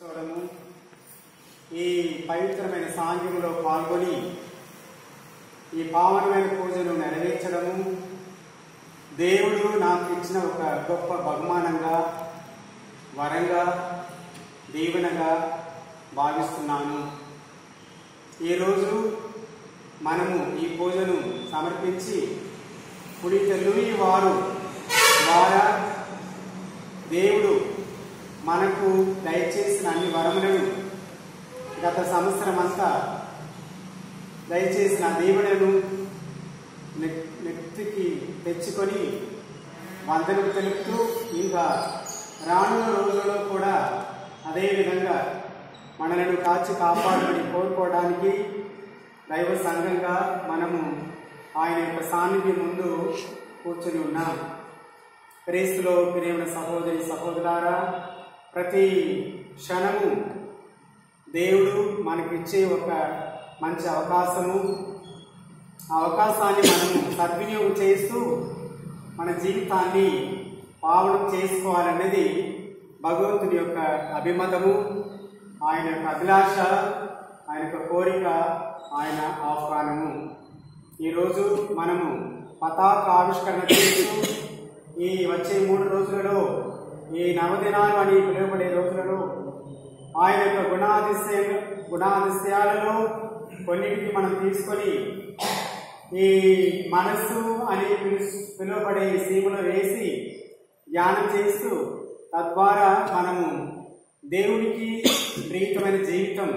చూడము ఈ పవిత్రమైన సాంగ్యములో పాల్గొని ఈ పావనమైన పూజను నెరవేర్చడము దేవుడు నాకు ఇచ్చిన ఒక గొప్ప బహుమానంగా వరంగా దీవెనగా భావిస్తున్నాను ఈరోజు మనము ఈ పూజను సమర్పించి పునీత లూయి వారు ద్వారా దేవుడు మనకు దయచేసిన అన్ని వరములను గత సంవత్సరం అంతా దయచేసిన దీవెనను నె- నెత్తికి తెచ్చుకొని వందనకు తెలుపుతూ ఇంకా రానున్న రోజుల్లో కూడా అదే విధంగా మనలను కాచి కాపాడమని కోరుకోవడానికి దైవ సంఘంగా మనము ఆయన యొక్క సాన్నిధ్యం ముందు కూర్చొని ఉన్నాం క్రీస్తులో ప్రియమైన సహోదరి సహోదరారా ప్రతి క్షణము దేవుడు మనకిచ్చే ఒక మంచి అవకాశము ఆ అవకాశాన్ని మనము సద్వినియోగం చేస్తూ మన జీవితాన్ని పావనం చేసుకోవాలన్నది భగవంతుని యొక్క అభిమతము ఆయన యొక్క అభిలాష ఆయన యొక్క కోరిక ఆయన ఆహ్వానము ఈరోజు మనము పతాక ఆవిష్కరణ చేస్తూ ఈ వచ్చే మూడు రోజులలో ఈ నవదినాలు అని పిలువబడే రోజులలో ఆయన యొక్క గుణాదిశయ గుణాదిశయాలలో కొన్నిటికి మనం తీసుకొని ఈ మనస్సు అని పిలు- పిలువబడే ఈ సీమలో వేసి ధ్యానం చేస్తూ తద్వారా మనము దేవునికి ప్రీతమైన జీవితం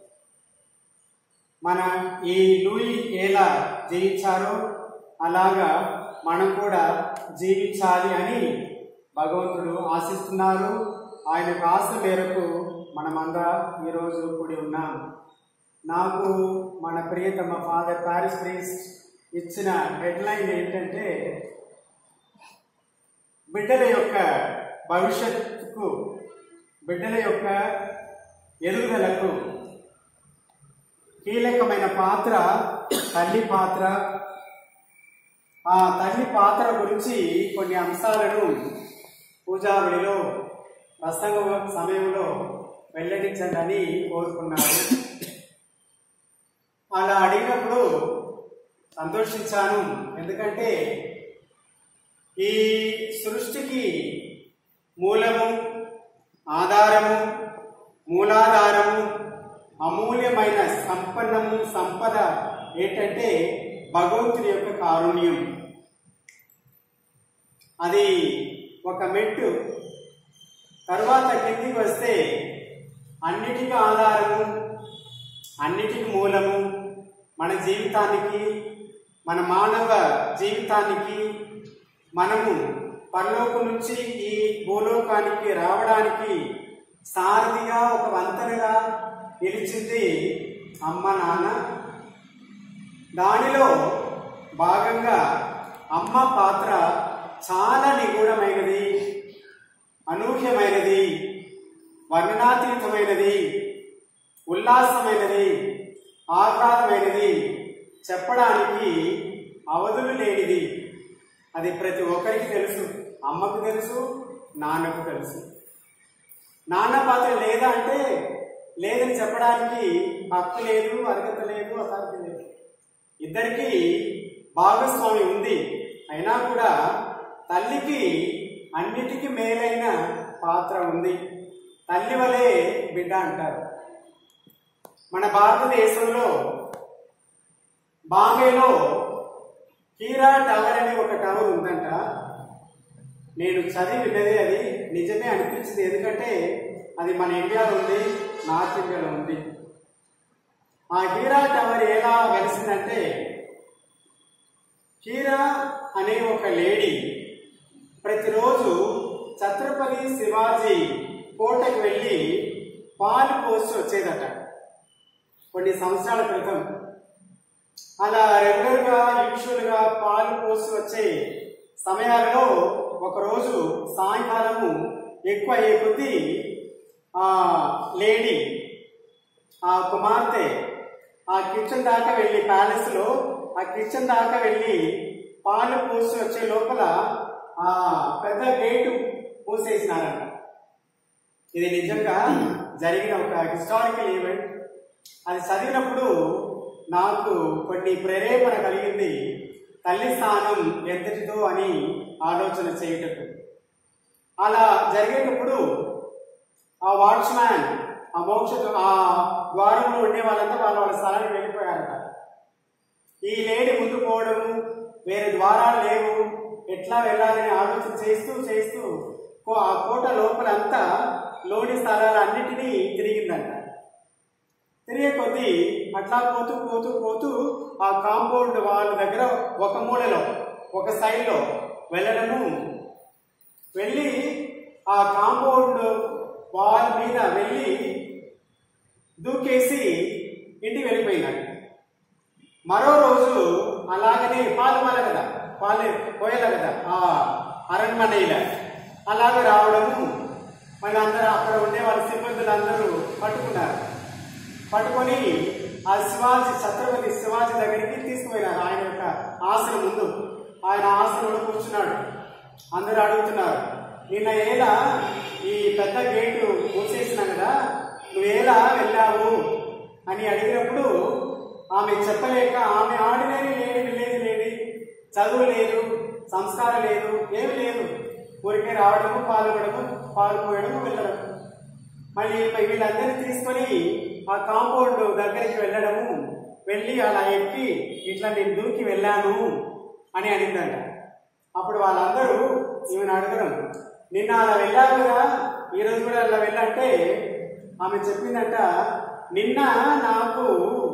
మన ఈ లూయి ఎలా జీవించారో అలాగా మనం కూడా జీవించాలి అని భగవంతుడు ఆశిస్తున్నారు ఆయన యొక్క ఆశ మేరకు మనమందా ఈరోజు కూడి ఉన్నాం నాకు మన ప్రియతమ ఫాదర్ పారిస్ ప్రీస్ట్ ఇచ్చిన హెడ్లైన్ ఏంటంటే బిడ్డల యొక్క భవిష్యత్తుకు బిడ్డల యొక్క ఎదుగుదలకు కీలకమైన పాత్ర తల్లి పాత్ర ఆ తల్లి పాత్ర గురించి కొన్ని అంశాలను పూజాబడిలో ప్రసంగ సమయంలో వెల్లడించండి అని కోరుకున్నారు అలా అడిగినప్పుడు సంతోషించాను ఎందుకంటే ఈ సృష్టికి మూలము ఆధారము మూలాధారము అమూల్యమైన సంపన్నము సంపద ఏంటంటే భగవంతుని యొక్క కారుణ్యం అది ఒక మెట్టు తర్వాత కిందికి వస్తే అన్నిటికీ ఆధారము అన్నిటికీ మూలము మన జీవితానికి మన మానవ జీవితానికి మనము పరలోకం నుంచి ఈ భూలోకానికి రావడానికి సారథిగా ఒక వంతెనగా నిలిచింది అమ్మ నాన్న దానిలో భాగంగా అమ్మ పాత్ర చాలా నిగూఢమైనది అనూహ్యమైనది వర్ణనాతీతమైనది ఉల్లాసమైనది ఆహ్లాదమైనది చెప్పడానికి అవధులు లేనిది అది ప్రతి ఒక్కరికి తెలుసు అమ్మకు తెలుసు నాన్నకు తెలుసు నాన్న పాత్ర లేదా అంటే లేదని చెప్పడానికి హక్కు లేదు అర్హత లేదు అసాధ్యం లేదు ఇద్దరికి భాగస్వామి ఉంది అయినా కూడా తల్లికి అన్నిటికీ మేలైన పాత్ర ఉంది తల్లి వలె బిడ్డ అంటారు మన భారతదేశంలో బాంబేలో హీరా టవర్ అనే ఒక టవర్ ఉందంట నేను చదివి విన్నది అది నిజమే అనిపించింది ఎందుకంటే అది మన ఇండియాలో ఉంది నార్త్ ఇండియాలో ఉంది ఆ హీరా టవర్ ఎలా వెలిసిందంటే హీరా అనే ఒక లేడీ ప్రతిరోజు ఛత్రపతి శివాజీ కోటకి వెళ్ళి పాలు పోసి వచ్చేదట కొన్ని సంవత్సరాల క్రితం అలా రెగ్యులర్ గా యూజువల్ గా పాలు పోసి వచ్చే సమయాలలో ఒకరోజు సాయంకాలము ఎక్కువ అయ్యే కొద్దీ ఆ లేడీ ఆ కుమార్తె ఆ కిచెన్ దాకా వెళ్ళి ప్యాలెస్ లో ఆ కిచెన్ దాకా వెళ్ళి పాలు పోసి వచ్చే లోపల ఆ పెద్ద గేటు మూసేసినారంట ఇది నిజంగా జరిగిన ఒక హిస్టారికల్ ఈవెంట్ అది చదివినప్పుడు నాకు కొన్ని ప్రేరేపణ కలిగింది తల్లి స్థానం ఎంతటిదో అని ఆలోచన చేయటకు అలా జరిగేటప్పుడు ఆ వాచ్మ్యాన్ ఆ మోక్ష ఆ ద్వారంలో ఉండే వాళ్ళంతా వాళ్ళ వాళ్ళ స్థలానికి వెళ్ళిపోయారట ఈ లేడి ముందు పోవడము వేరే ద్వారాలు లేవు ఎట్లా వెళ్ళాలని ఆలోచన చేస్తూ చేస్తూ కో- ఆ కోట లోపలంతా లోని స్థలాలన్నిటినీ తిరిగిందంట తిరిగే కొద్దీ అట్లా పోతూ పోతూ పోతూ ఆ కాంపౌండ్ వాళ్ళ దగ్గర ఒక మూలలో ఒక సైడ్లో వెళ్ళడము వెళ్ళి ఆ కాంపౌండ్ వాల్ మీద వెళ్ళి దూకేసి ఇంటికి వెళ్ళిపోయిందంట మరో రోజు అలాగనే పాలు పాల కదా పాలే పోయేలా కదా ఆ అరణ్మనైల అలాగే రావడము మన అందరూ అక్కడ ఉండే వాళ్ళ సిబ్బందులు అందరూ పట్టుకున్నారు పట్టుకొని ఆ శివాజీ ఛత్రపతి శివాజీ దగ్గరికి తీసుకుపోయినారు ఆయన యొక్క ఆసనం ముందు ఆయన ఆసనంలో కూర్చున్నాడు అందరూ అడుగుతున్నారు నిన్న ఏలా ఈ పెద్ద గేటు మూసేసినా కదా నువ్వేలా వెళ్ళావు అని అడిగినప్పుడు ఆమె చెప్పలేక ఆమె ఆర్డినరీ లేని విలేజ్ లేని చదువు లేదు సంస్కారం లేదు ఏమి లేదు ఊరికే రావడము పాల్గొనడము పాల్గొనడము వెళ్ళడం మళ్ళీ వీళ్ళందరినీ తీసుకొని ఆ కాంపౌండ్ దగ్గరికి వెళ్ళడము వెళ్ళి అలా ఎక్కి ఇట్లా నేను దూకి వెళ్ళాను అని అడిగిందంట అప్పుడు వాళ్ళందరూ ఈమెను అడగడం నిన్న అలా వెళ్ళావు కదా ఈరోజు కూడా అలా వెళ్ళంటే ఆమె చెప్పిందంట నిన్న నాకు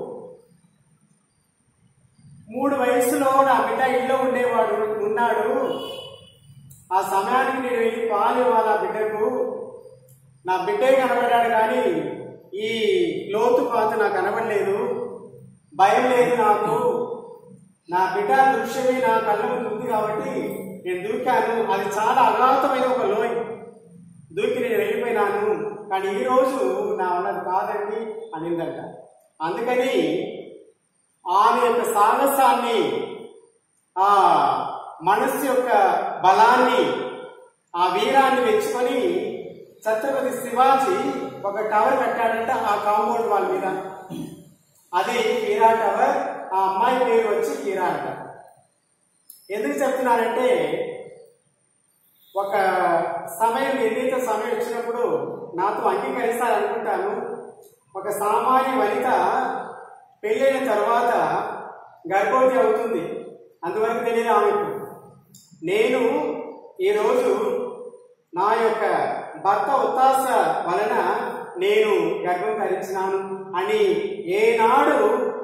మూడు వయసులో నా బిడ్డ ఇల్లు ఉండేవాడు ఉన్నాడు ఆ సమయానికి నేను వెళ్ళి పాలు ఇవ్వాలి ఆ బిడ్డకు నా బిడ్డే కనబడ్డాడు కానీ ఈ లోతు పాత నాకు కనబడలేదు భయం లేదు నాకు నా బిడ్డ దృశ్యమే నా కళ్ళ ముందు ఉంది కాబట్టి నేను దూకాను అది చాలా అగాధమైన ఒక లోయ దూకి నేను వెళ్ళిపోయినాను కానీ ఈ రోజు నా వల్ల కాదండి అనిందంట అందుకని ఆమె యొక్క సాహసాన్ని ఆ మనస్సు యొక్క బలాన్ని ఆ వీరాన్ని మెచ్చుకొని ఛత్రపతి శివాజీ ఒక టవర్ కట్టాడంట ఆ కాంపౌండ్ వాళ్ళ మీద అది కీరా టవర్ ఆ అమ్మాయి పేరు వచ్చి కీరా అంట ఎందుకు చెప్తున్నానంటే ఒక సమయం నిర్ణీత సమయం వచ్చినప్పుడు నాతో అంగీకరిస్తారనుకుంటాను ఒక సామాన్య వనిత పెళ్ళైన తర్వాత గర్భవతి అవుతుంది అందువరకు తెలియదు ఆమెకు నేను ఈరోజు నా యొక్క భర్త ఉత్తాస వలన నేను గర్భం ధరించినాను అని ఏనాడు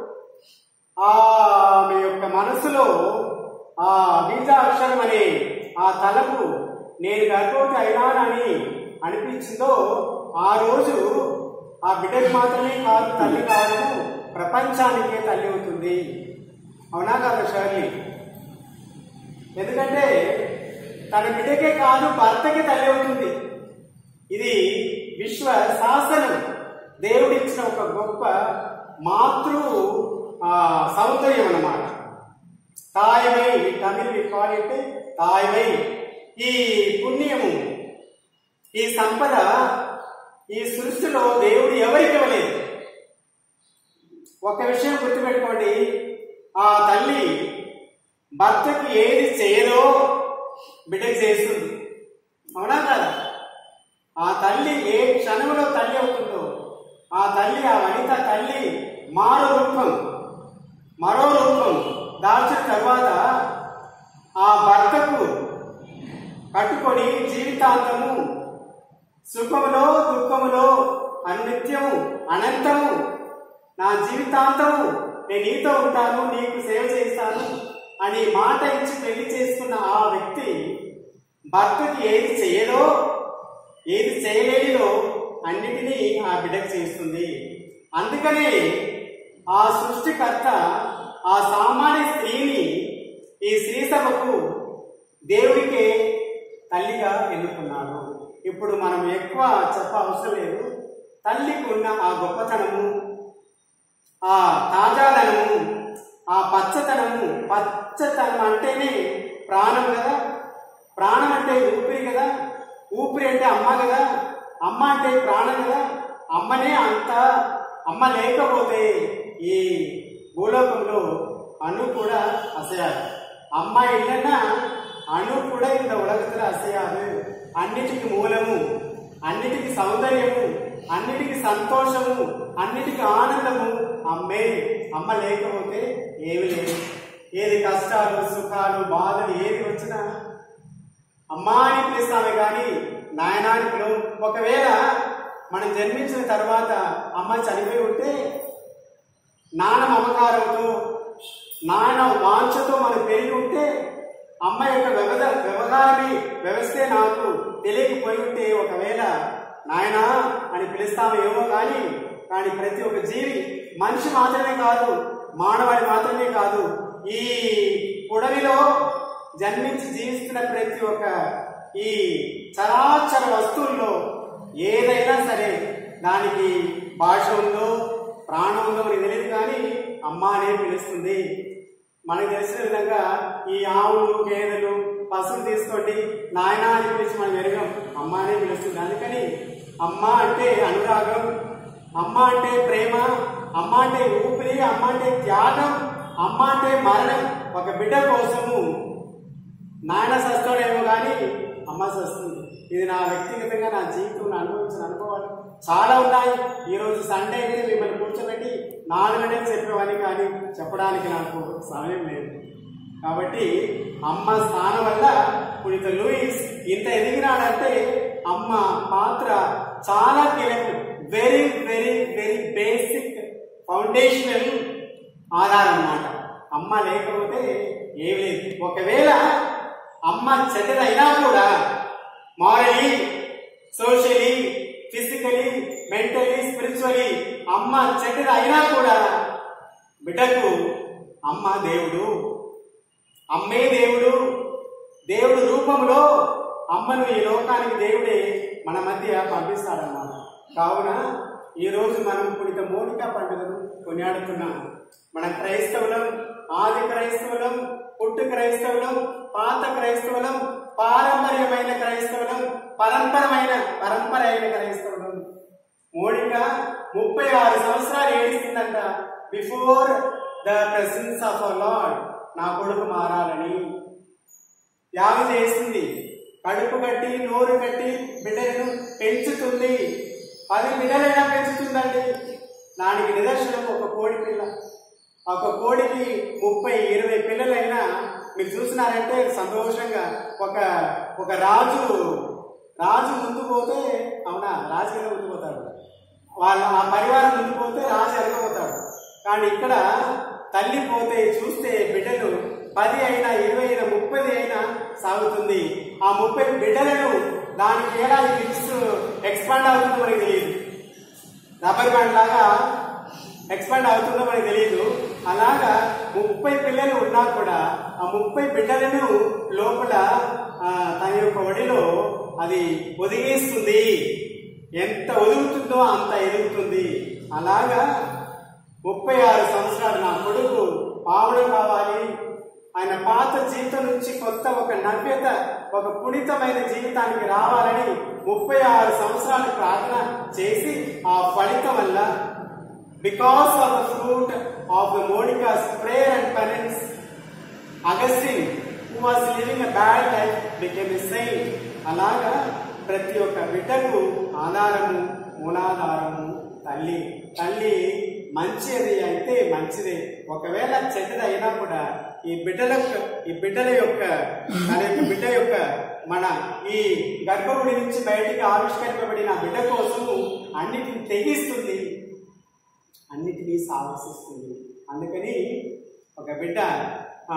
ఆమె యొక్క మనసులో ఆ బీజాక్షరం అనే ఆ తలకు నేను గర్భవతి అయినానని అనిపించిందో ఆ రోజు ఆ బిడ్డకి మాత్రమే కాదు తల్లి కాదు ప్రపంచానికే తల్లి అవుతుంది అవునా కాదు షర్లీ ఎందుకంటే తన బిడ్డకే కాదు భర్తకి తల్లి అవుతుంది ఇది విశ్వ శాసనం దేవుడిచ్చిన ఒక గొప్ప మాతృ ఆ, సౌందర్యం అన్నమాట తాయమై తమిళ్ వి కాల్ ఇట్ తాయమై ఈ పుణ్యము ఈ సంపద ఈ సృష్టిలో దేవుడు ఎవరికి ఇవ్వలేదు ఒక విషయం గుర్తుపెట్టుకోండి ఆ తల్లి భర్తకి ఏది చేయదో బిడ్డకి చేస్తుంది అవునా కదా ఆ తల్లి ఏ క్షణంలో తల్లి అవుతుందో ఆ తల్లి ఆ వనిత తల్లి మారో రూపం మరో రూపం దాల్చిన తర్వాత ఆ భర్తకు కట్టుకొని జీవితాంతము సుఖములో దుఃఖములో అనిత్యము అనంతము నా జీవితాంతము నేను నీతో ఉంటాను నీకు సేవ చేస్తాను అని మాట ఇచ్చి పెళ్లి చేసుకున్న ఆ వ్యక్తి భర్తకి ఏది చేయదో ఏది చేయలేనిదో అన్నిటినీ ఆ బిడ్డకు చేస్తుంది అందుకనే ఆ సృష్టికర్త ఆ సామాన్య స్త్రీని ఈ స్త్రీ సభకు దేవుడికే తల్లిగా ఎన్నుకున్నాడు ఇప్పుడు మనం ఎక్కువ చెప్ప అవసరం లేదు తల్లికి ఉన్న ఆ గొప్పతనము ఆ తాజాదనము ఆ పచ్చతనము పచ్చతనం అంటేనే ప్రాణం కదా ప్రాణం అంటే ఊపిరి కదా ఊపిరి అంటే అమ్మ కదా అమ్మ అంటే ప్రాణం కదా అమ్మనే అంత అమ్మ లేకపోతే ఈ భూలోకంలో అణు కూడా అసయాదు అమ్మ இல்லைன்னா అణు కూడా இந்த உலகத்துல అసయాదు అన్నిటికి మూలము అన్నిటికి సౌందర్యము అన్నిటికి సంతోషము అన్నిటికి ఆనందము అమ్మే అమ్మ లేకపోతే ఏమి లేదు ఏది కష్టాలు సుఖాలు బాధలు ఏది వచ్చినా అమ్మా అని పిలుస్తామే కానీ నాయనా అని పిలువు ఒకవేళ మనం జన్మించిన తర్వాత అమ్మ చనిపోయి ఉంటే నాన్న మమకారంతో నాన్న వాంఛతో మనం పెరిగి ఉంటే అమ్మ యొక్క వ్యవధ వ్యవహారమే వ్యవస్థే నాకు తెలియకపోయి ఉంటే ఒకవేళ నాయనా అని పిలుస్తామేమో కానీ కానీ ప్రతి ఒక్క జీవి మనిషి మాత్రమే కాదు మానవాడి మాత్రమే కాదు ఈ పుడవిలో జన్మించి జీవిస్తున్న ప్రతి ఒక్క ఈ చరాచర వస్తువుల్లో ఏదైనా సరే దానికి భాష ఉందో ప్రాణం ఉందో మనకి తెలియదు కానీ అమ్మ అనే పిలుస్తుంది మనకు తెలిసిన విధంగా ఈ ఆవులు గేదెలు పశువులు తీసుకోండి నాయన అని పిలిచి మనం ఎరగం అమ్మ అనే పిలుస్తుంది అందుకని అమ్మ అంటే అనురాగం అమ్మ అంటే ప్రేమ అమ్మ అంటే ఊపిరి అమ్మ అంటే త్యాగం అమ్మ అంటే మరణం ఒక బిడ్డ కోసము నాయన సస్తాడేమో కానీ అమ్మ సస్తుంది ఇది నా వ్యక్తిగతంగా నా జీవితంలో అనుభవించిన అనుభవాలు చాలా ఉన్నాయి ఈ రోజు సండే అయితే మిమ్మల్ని కూర్చోబెట్టి నాలుగు గంటలు చెప్పేవాడిని కానీ చెప్పడానికి నాకు సమయం లేదు కాబట్టి అమ్మ స్థానం వల్ల పుణిత లూయిస్ ఇంత ఎదిగినాడంటే అమ్మ పాత్ర చాలా కీలకం very very very basic foundational ఆధారం అన్నమాట అమ్మ లేకపోతే ఏమి లేదు ఒకవేళ అమ్మ చెడ్డదైనా కూడా morally socially physically mentally spiritually అమ్మ చెడ్డది అయినా కూడా బిడ్డకు అమ్మ దేవుడు అమ్మే దేవుడు దేవుడు రూపంలో అమ్మను ఈ లోకానికి దేవుడే మన మధ్య పంపిస్తాడన్నమాట కావున ఈ రోజు మనం పునిత మోనిక పండుగను కొనియాడుతున్నాం మన క్రైస్తవులం ఆది క్రైస్తవులం పుట్టు క్రైస్తవులం పాత క్రైస్తవులం పారంపర్యమైన క్రైస్తవులం పరంపరమైన పరంపర అయిన క్రైస్తవులం మోనిక ముప్పై ఆరు సంవత్సరాలు ఏడిస్తుందంట before the presence of a lord నా కొడుకు మారాలని యాగం చేస్తుంది కడుపు కట్టి నోరు కట్టి బిడ్డలను పెంచుతుంది పది బిడ్డలైనా పెంచుతుందండి దానికి నిదర్శనం ఒక కోడి పిల్ల ఒక కోడికి ముప్పై ఇరవై పిల్లలైనా మీరు చూసినారంటే సంతోషంగా ఒక ఒక రాజు రాజు ముందు పోతే అవునా రాజు కదా ముందు పోతాడు వాళ్ళ ఆ పరివారం ముందు పోతే రాజు ఎరగపోతాడు కానీ ఇక్కడ తల్లి పోతే చూస్తే బిడ్డలు పది అయినా ఇరవై అయినా ముప్పై అయినా సాగుతుంది ఆ ముప్పై బిడ్డలను దానికి ఏడాది గిఫ్ట్స్ ఎక్స్పాండ్ అవుతుందో మనకి తెలియదు రబ్బర్ బ్యాండ్ లాగా ఎక్స్పాండ్ అవుతుందో మనకి తెలియదు అలాగా ముప్పై పిల్లలు ఉన్నా కూడా ఆ ముప్పై బిడ్డలను లోపల ఆ, తన యొక్క ఒడిలో అది ఒదిగేస్తుంది ఎంత ఒదుగుతుందో అంత ఎదుగుతుంది అలాగా ముప్పై ఆరు సంవత్సరాలు నా కొడుకు పావడం కావాలి ఆయన పాత జీవితం నుంచి కొత్త ఒక నవ్యత ఒక పుణితమైన జీవితానికి రావాలని ముప్పై ఆరు సంవత్సరాలు ప్రార్థన చేసి ఆ ఫలితం వల్ల because of the fruit of the Monica's prayer and parents Augustine who was living a bad life became a saint అలాగా ప్రతి ఒక్క బిడ్డకు ఆధారము మూలాధారము తల్లి తల్లి మంచిది అయితే మంచిదే ఒకవేళ చెడ్డది అయినా కూడా ఈ బిడ్డల ఈ బిడ్డల యొక్క తన యొక్క బిడ్డ యొక్క మన ఈ గర్భగుడి నుంచి బయటికి ఆవిష్కరింపబడిన బిడ్డ కోసము అన్నిటిని తెగిస్తుంది అన్నిటినీ సాహసిస్తుంది అందుకని ఒక బిడ్డ ఆ,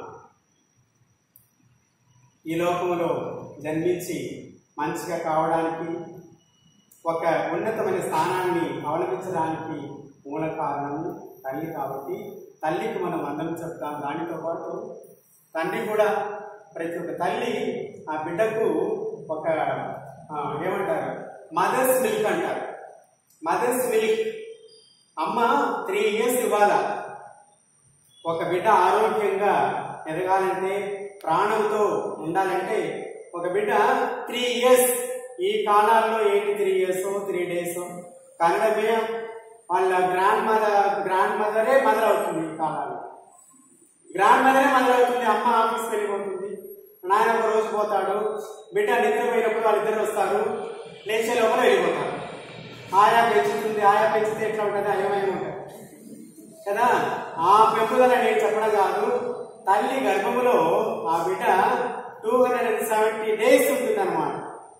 ఈ లోకంలో జన్మించి మంచిగా కావడానికి ఒక ఉన్నతమైన స్థానాన్ని అవలంబించడానికి మూల కారణము తల్లి కాబట్టి తల్లికి మనం అందం చెప్తాం దానితో పాటు తండ్రి కూడా ప్రతి ఒక్క తల్లి ఆ బిడ్డకు ఒక ఆ, ఏమంటారు మదర్స్ మిల్క్ అంటారు మదర్స్ మిల్క్ అమ్మ త్రీ ఇయర్స్ ఇవ్వాలా ఒక బిడ్డ ఆరోగ్యంగా ఎదగాలంటే ప్రాణంతో ఉండాలంటే ఒక బిడ్డ త్రీ ఇయర్స్ ఈ కాలాల్లో ఏంటి త్రీ ఇయర్స్ త్రీ డేస్ కన్నడమే వాళ్ళ గ్రాండ్ మదర్ గ్రాండ్ మదరే మదర్ అవుతుంది ఈ కాలాలు గ్రాండ్ మదరే మదర్ అవుతుంది అమ్మ ఆఫీస్కి వెళ్ళిపోతుంది నాయన ఒక రోజు పోతాడు బిడ్డ నిద్రపోయినప్పుడు వాళ్ళిద్దరు వస్తారు లేచే లోపల వెళ్ళిపోతారు ఆయా పెంచుతుంది ఆయా పెంచితే ఎట్లా ఉంటుంది అయోమయం ఉంటుంది కదా ఆ పెంపుదల నేను చెప్పడం కాదు తల్లి గర్భములో ఆ బిడ్డ two hundred and seventy days ఉంటుంది అనమాట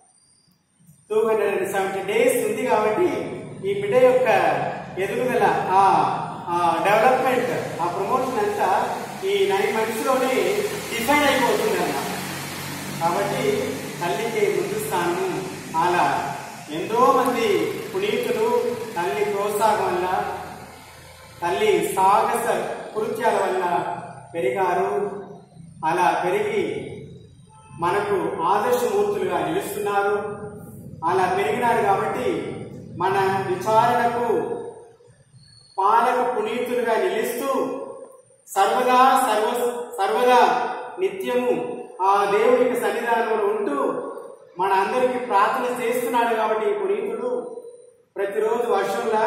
two hundred and seventy days ఉంది కాబట్టి ఈ బిడ్డ యొక్క ఎదుగుదల ఆ ఆ డెవలప్మెంట్ ఆ ప్రమోషన్ అంతా ఈ నైన్ మంత్స్ లోనే డిఫైన్ అయిపోతుంది అన్నమాట కాబట్టి తల్లికి ముందు స్థానం అలా ఎంతో మంది పునీతులు తల్లి ప్రోత్సాహం వల్ల తల్లి సాహస కృత్యాల వల్ల పెరిగారు అలా పెరిగి మనకు ఆదర్శమూర్తులుగా నిలుస్తున్నారు అలా పెరిగినారు కాబట్టి మన విచారణకు పాలక పునీతులుగా నిలుస్తూ సర్వదా సర్వ సర్వదా నిత్యము ఆ దేవునికి సన్నిధానంలో ఉంటూ మన అందరికి ప్రార్థన చేస్తున్నాడు కాబట్టి ఈ పునీతుడు ప్రతిరోజు వర్షంలా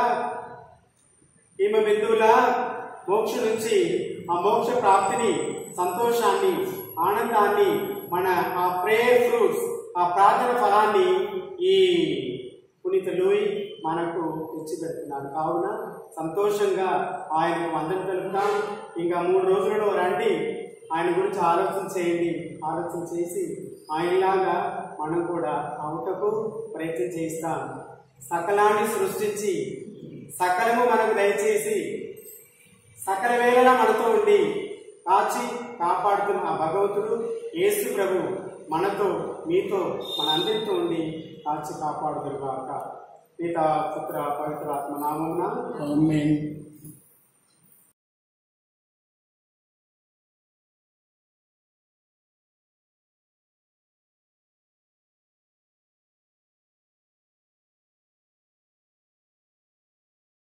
ఈమె బిందువుల మోక్ష నుంచి ఆ మోక్ష ప్రాప్తిని సంతోషాన్ని ఆనందాన్ని మన ఆ ప్రేయర్ ఫ్రూట్స్ ఆ ప్రార్థన ఫలాన్ని ఈ పునీత లూయి మనకు తెచ్చిపెడుతున్నాడు కావున సంతోషంగా ఆయనకు వందన తెలుపుతాం ఇంకా మూడు రోజులలో రండి ఆయన గురించి ఆలోచన చేయండి ఆలోచన చేసి ఆయనలాగా మనం కూడా అవుటకు ప్రయత్నం చేస్తాం సకలాన్ని సృష్టించి సకలము మనకు దయచేసి సకల వేళలా మనతో ఉండి కాచి కాపాడుతున్న ఆ భగవంతుడు యేసు ప్రభు మనతో మీతో మనందరితో ఉండి కాచి కాపాడుదురుగాక పిత పుత్ర పవిత్రాత్మ నామమున ఆమేన్